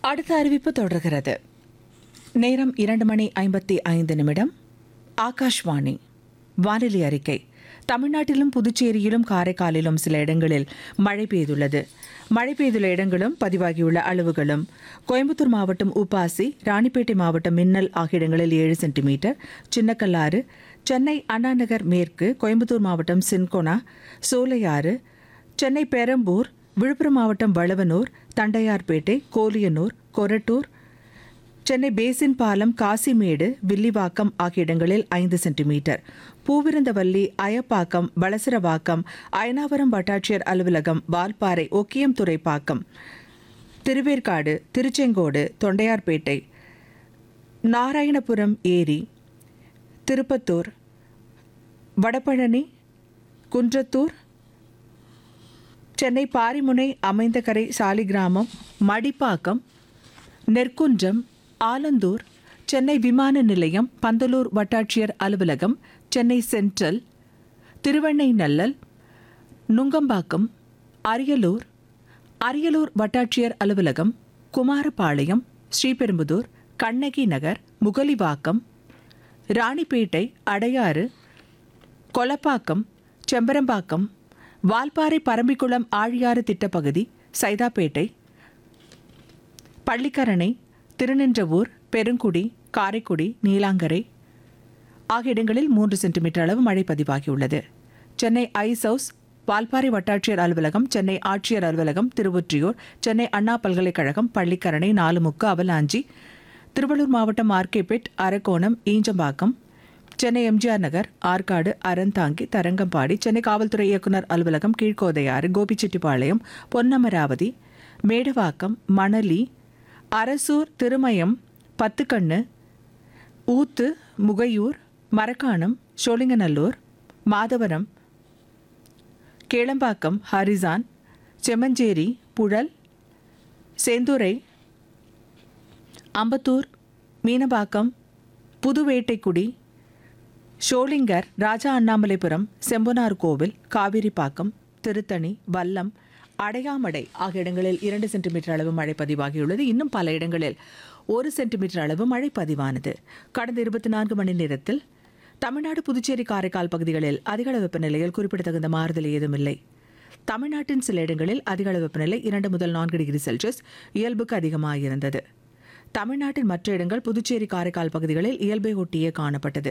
அடுத்த அறிவிப்பு தொடர்கிறது நேரம் இரண்டு மணி ஐம்பத்தி ஐந்து நிமிடம் ஆகாஷ்வாணி வானிலை அறிக்கை தமிழ்நாட்டிலும் புதுச்சேரியிலும் காரைக்காலிலும் சில இடங்களில் மழை பெய்துள்ளது மழை பெய்துள்ள இடங்களும் பதிவாகியுள்ள அளவுகளும் கோயம்புத்தூர் மாவட்டம் உப்பாசி ராணிப்பேட்டை மாவட்டம் மின்னல் ஆகிய இடங்களில் ஏழு சென்டிமீட்டர் சின்னக்கல்லாறு சென்னை அண்ணாநகர் மேற்கு கோயம்புத்தூர் மாவட்டம் சின்கோனா சோலையாறு சென்னை பெரம்பூர் விழுப்புரம் மாவட்டம் வளவனூர் தண்டையார்பேட்டை கோலியனூர் கொரட்டூர் சென்னை பேசின் பாலம் காசிமேடு வில்லிவாக்கம் ஆகிய இடங்களில் ஐந்து சென்டிமீட்டர் பூவிருந்தவல்லி அயப்பாக்கம் வளசரவாக்கம் அயனாவரம் வட்டாட்சியர் அலுவலகம் வால்பாறை ஒக்கியம் துறைப்பாக்கம் திருவேற்காடு திருச்செங்கோடு தொண்டையார்பேட்டை நாராயணபுரம் ஏரி திருப்பத்தூர் வடபழனி குன்றத்தூர் சென்னை பாரிமுனை அமைந்தகரை சாலிகிராமம் மடிப்பாக்கம் நெற்குன்றம் ஆலந்தூர் சென்னை விமான நிலையம் பந்தலூர் வட்டாட்சியர் அலுவலகம் சென்னை சென்ட்ரல் திருவெண்ணைநல்லல் நுங்கம்பாக்கம் அரியலூர் அரியலூர் வட்டாட்சியர் அலுவலகம் குமாரபாளையம் ஸ்ரீபெரும்புதூர் கண்ணகி நகர் முகலிவாக்கம் ராணிப்பேட்டை அடையாறு கொலப்பாக்கம் செம்பரம்பாக்கம் வால்பாறை பரம்பிக்குளம் ஆழியாறு திட்டப்பகுதி சைதாப்பேட்டை பள்ளிக்கரணை திருநின்றவூர் பெருங்குடி காரைக்குடி நீலாங்கரை ஆகிய இடங்களில் மூன்று சென்டிமீட்டர் அளவு மழை பதிவாகியுள்ளது சென்னை ஐஸ் ஹவுஸ் வால்பாறை வட்டாட்சியர் அலுவலகம் சென்னை ஆட்சியர் அலுவலகம் திருவொற்றியூர் சென்னை அண்ணா பல்கலைக்கழகம் பள்ளிக்கரணை நாலுமுக்கு அவலாஞ்சி திருவள்ளூர் மாவட்டம் ஆர்கேபேட் அரக்கோணம் ஈஞ்சம்பாக்கம் சென்னை எம்ஜிஆர் நகர் ஆற்காடு அறந்தாங்கி தரங்கம்பாடி சென்னை காவல்துறை இயக்குனர் அலுவலகம் கீழ்கோதையாறு கோபிச்செட்டிப்பாளையம் பொன்னமராவதி மேடவாக்கம் மணலி அரசூர் திருமயம் பத்துக்கண்ணு ஊத்து முகையூர் மரக்காணம் சோழிங்கநல்லூர் மாதவரம் கேளம்பாக்கம் ஹரிசான் செம்மஞ்சேரி புழல் செந்துறை அம்பத்தூர் மீனபாக்கம் புதுவேட்டைக்குடி ஷோலிங்கர் ராஜா அண்ணாமலைபுரம் செம்பனார் கோவில் காவிரிப்பாக்கம் திருத்தணி வல்லம் அடையாமடை ஆகிய இடங்களில் இரண்டு சென்டிமீட்டர் அளவு மழை பதிவாகியுள்ளது இன்னும் பல இடங்களில் ஒரு சென்டிமீட்டர் அளவு மழை பதிவானது கடந்த இருபத்தி நான்கு மணி நேரத்தில் தமிழ்நாடு புதுச்சேரி காரைக்கால் பகுதிகளில் அதிகளவு வெப்பநிலையில் குறிப்பிடத்தகுந்த மாறுதல் ஏதுமில்லை தமிழ்நாட்டின் சில இடங்களில் அதிகளவு வெப்பநிலை இரண்டு முதல் நான்கு டிகிரி செல்சியஸ் இயல்புக்கு அதிகமாக இருந்தது தமிழ்நாட்டின் மற்ற இடங்கள் புதுச்சேரி காரைக்கால் பகுதிகளில் இயல்பை ஒட்டியே காணப்பட்டது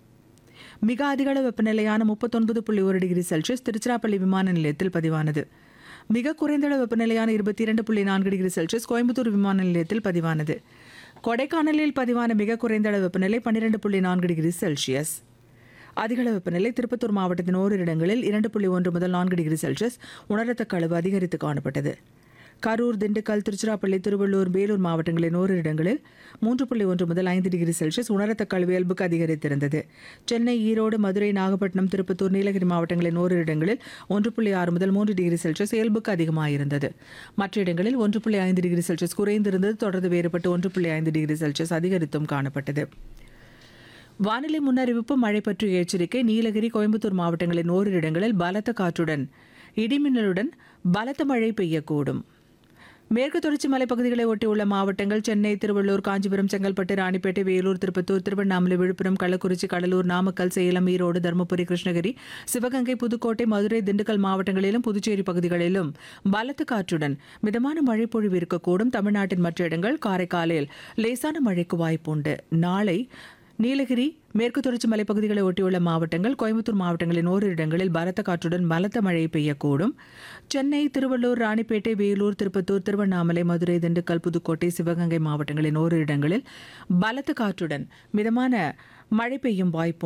மிக அதிகள வெப்பநிலையான முப்பத்தொன்பது புள்ளி ஒரு டிகிரி செல்சியஸ் திருச்சிராப்பள்ளி விமான நிலையத்தில் பதிவானது மிக குறைந்த அளவு வெப்பநிலையான இருபத்தி இரண்டு புள்ளி நான்கு டிகிரி செல்சியஸ் கோயம்புத்தூர் விமான நிலையத்தில் பதிவானது கொடைக்கானலில் பதிவான மிக குறைந்த அளவு வெப்பநிலை பன்னிரெண்டு புள்ளி நான்கு டிகிரி செல்சியஸ் அதிகள வெப்பநிலை திருப்பத்தூர் மாவட்டத்தின் ஓரிரு இடங்களில் இரண்டு புள்ளி ஒன்று முதல் நான்கு டிகிரி செல்சியஸ் உணரத்தக்க அளவு அதிகரித்து காணப்பட்டது கரூர் திண்டுக்கல் திருச்சிராப்பள்ளி திருவள்ளூர் வேலூர் மாவட்டங்களின் ஓரிரு இடங்களில் மூன்று புள்ளி ஒன்று முதல் ஐந்து டிகிரி செல்சியஸ் உணரத்தக்க அளவு இயல்புக்கு அதிகரித்திருந்தது சென்னை ஈரோடு மதுரை நாகப்பட்டினம் திருப்பத்தூர் நீலகிரி மாவட்டங்களின் ஓரிரு இடங்களில் ஒன்று புள்ளி ஆறு முதல் மூன்று டிகிரி செல்சியஸ் இயல்புக்கு அதிகமாக இருந்தது மற்ற இடங்களில் ஒன்று புள்ளி ஐந்து டிகிரி செல்சியஸ் குறைந்திருந்தது தொடர்ந்து வேறுபட்டு ஒன்று புள்ளி ஐந்து டிகிரி செல்சியஸ் அதிகரித்தும் காணப்பட்டது வானிலை முன்னறிவிப்பு மழை பற்றிய எச்சரிக்கை நீலகிரி கோயம்புத்தூர் மாவட்டங்களின் ஓரிரு இடங்களில் பலத்த காற்றுடன் இடிமின்னலுடன் பலத்த மழை பெய்யக்கூடும் மேற்கு தொடர்ச்சி மலைப்பகுதிகளை ஒட்டியுள்ள மாவட்டங்கள் சென்னை திருவள்ளூர் காஞ்சிபுரம் செங்கல்பட்டு ராணிப்பேட்டை வேலூர் திருப்பத்தூர் திருவண்ணாமலை விழுப்புரம் கள்ளக்குறிச்சி கடலூர் நாமக்கல் சேலம் ஈரோடு தருமபுரி கிருஷ்ணகிரி சிவகங்கை புதுக்கோட்டை மதுரை திண்டுக்கல் மாவட்டங்களிலும் புதுச்சேரி பகுதிகளிலும் பலத்த காற்றுடன் மிதமான மழை பொழிவு இருக்கக்கூடும் தமிழ்நாட்டின் மற்ற இடங்கள் காரைக்காலில் லேசான மழைக்கு வாய்ப்புண்டு நாளை நீலகிரி மேற்கு தொடர்ச்சி மலைப்பகுதிகளை ஒட்டியுள்ள மாவட்டங்கள் கோயம்புத்தூர் மாவட்டங்களின் ஓரிரு இடங்களில் பலத்த காற்றுடன் பலத்த மழை பெய்யக்கூடும் சென்னை திருவள்ளூர் ராணிப்பேட்டை வேலூர் திருப்பத்தூர் திருவண்ணாமலை மதுரை திண்டுக்கல் புதுக்கோட்டை சிவகங்கை மாவட்டங்களின் ஓரிரு இடங்களில் பலத்த காற்றுடன் மிதமான மழை பெய்யும் வாய்ப்பு